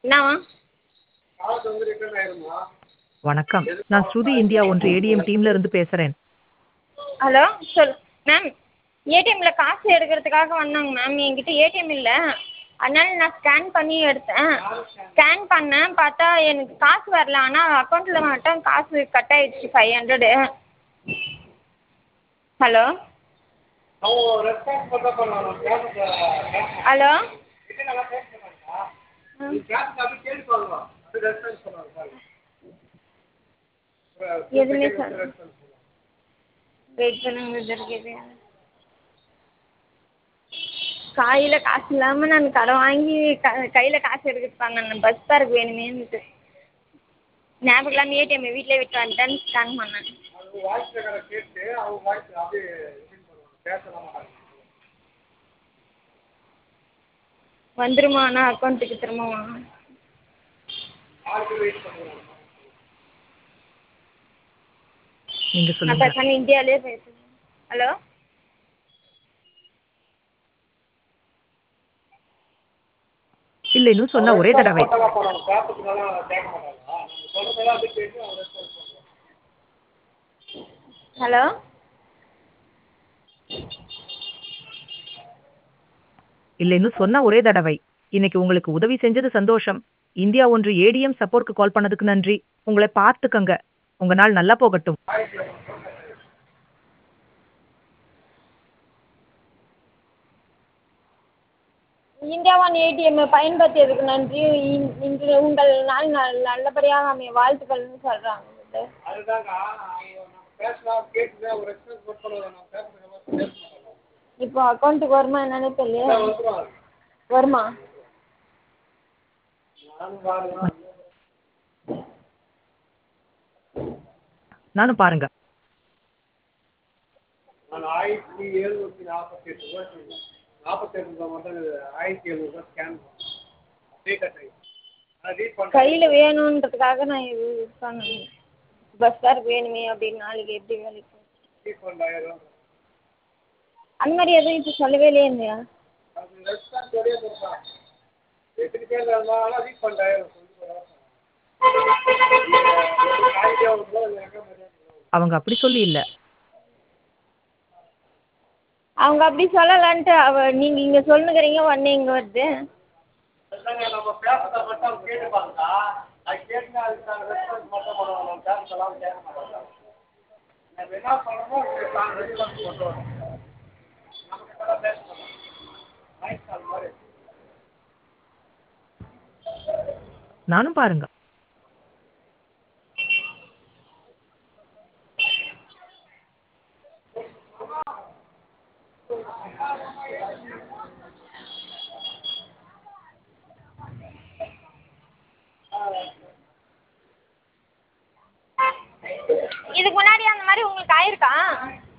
என்னவா வணக்கம் நான் ஸ்ருதி இந்தியா ஒன்று ஏடிஎம் டீம்ல இருந்து பேசுறேன் ஹலோ சொல் மேம் ஏடிஎம்மில் காசு எடுக்கிறதுக்காக வந்தோங்க மேம் என்கிட்ட ஏடிஎம் இல்லை அதனால நான் ஸ்கேன் பண்ணி எடுத்தேன் ஸ்கேன் பண்ணேன் பார்த்தா எனக்கு காசு வரல ஆனால் அக்கௌண்ட்டில் மட்டும் காசு கட் ஆயிடுச்சு ஃபைவ் ஹண்ட்ரடு ஹலோ ஹலோ எதுவுமே சொல்ல வெயிட் பண்ணுங்க இருக்குது கையில் காசு இல்லாமல் நான் கடன் வாங்கி க கையில் காசு எடுக்கிறதுக்கு வந்தேன் பஸ் ஃபேருக்கு வேணுமேன்ட்டு ஞாபகம் இல்லாமல் ஏடிஎம்மை வீட்டிலே விட்டு வந்துட்டேன் ஸ்கேன் பண்ணேன் வந்துருமா ஆனால் அக்கௌண்ட்டுக்கு திரும்பவும் நீங்க நான் சொல்லுங்க பேசாமல் இந்தியாவிலே பேசுகிறேன் ஹலோ இல்லைன்னு சொன்ன ஒரே தடவை ஹலோ இல்லைன்னு சொன்ன ஒரே தடவை இன்னைக்கு உங்களுக்கு உதவி செஞ்சது சந்தோஷம் இந்தியா ஒன்று ஏடிஎம் சப்போர்ட்க்கு கால் பண்ணதுக்கு நன்றி உங்களை பார்த்துக்கங்க உங்க நாள் நல்லா போகட்டும் இந்தியா ஒன் ஏடிஎம் பயன்படுத்தியதுக்கு நன்றி இ- இன்று உங்கள் நாள் நல் நல்லபடியாக அமைய வாழ்த்துக்கள்னு சொல்கிறாங்க இப்போ அக்கௌண்ட்டுக்கு வருமா என்னன்னு தெரியல வருமா நானும் பாருங்க நான் ஆயிரத்தி எழுநூற்றி நாற்பத்தெட்டு ரூபா செஞ்சேன் நாற்பத்தெட்டு ரூபா மட்டும் இது ஆயிரத்தி எழுநூறுபா ஸ்கேன் ரீகட் ஆகி நான் ரீஃபண்ட் கையில் வேணுன்றதுக்காக நான் இது சொன்னேன் பஸ் ஃபேருக்கு வேணுமே அப்படின்னு நாளைக்கு எப்படி வேலைக்கு போக? ரீஃபண்ட் ஆயிரம் அந்த மாதிரி எதுவும் இப்போ சொல்லவே இல்லையே இல்லையா அது ரெஸ்பான்ஸ் ஒரே தான் எத்தனை பேர் இருந்தாலும் ரீஃபண்ட் ஆயிரம் சொல்லி போகிறேன் ஆயிரத்தி எழுநூறுபா எனக்கு மரியாதை அவங்க அப்படி சொல்லி இல்ல அவங்க அப்படி சொல்லலான்ட்டு அவ நீங்கள் இங்கே சொல்லுங்கிறீங்க உடனே இங்கே வருது இல்லைங்க நம்ம பேசுறத மட்டும் அவங்க கேட்டுப்பாங்கக்கா அது கேட்டுங்க அதுக்கு நாங்கள் ரெஸ்பான்ஸ் மட்டும் பண்ணுவோம் நம்ம பேசுறதெல்லாம் கேட்க மாட்டோம் நம்ம என்ன பண்ணணுமோ நாங்கள் ரெஸ்பான்ஸ் பண்ணுறோம் நமக்கு இப்போதான் பேச மாட்டோம் நைட் கால் மாதிரி நானும் பாருங்க இதுக்கு முன்னாடி அந்த மாதிரி உங்களுக்கு ஆயிருக்கா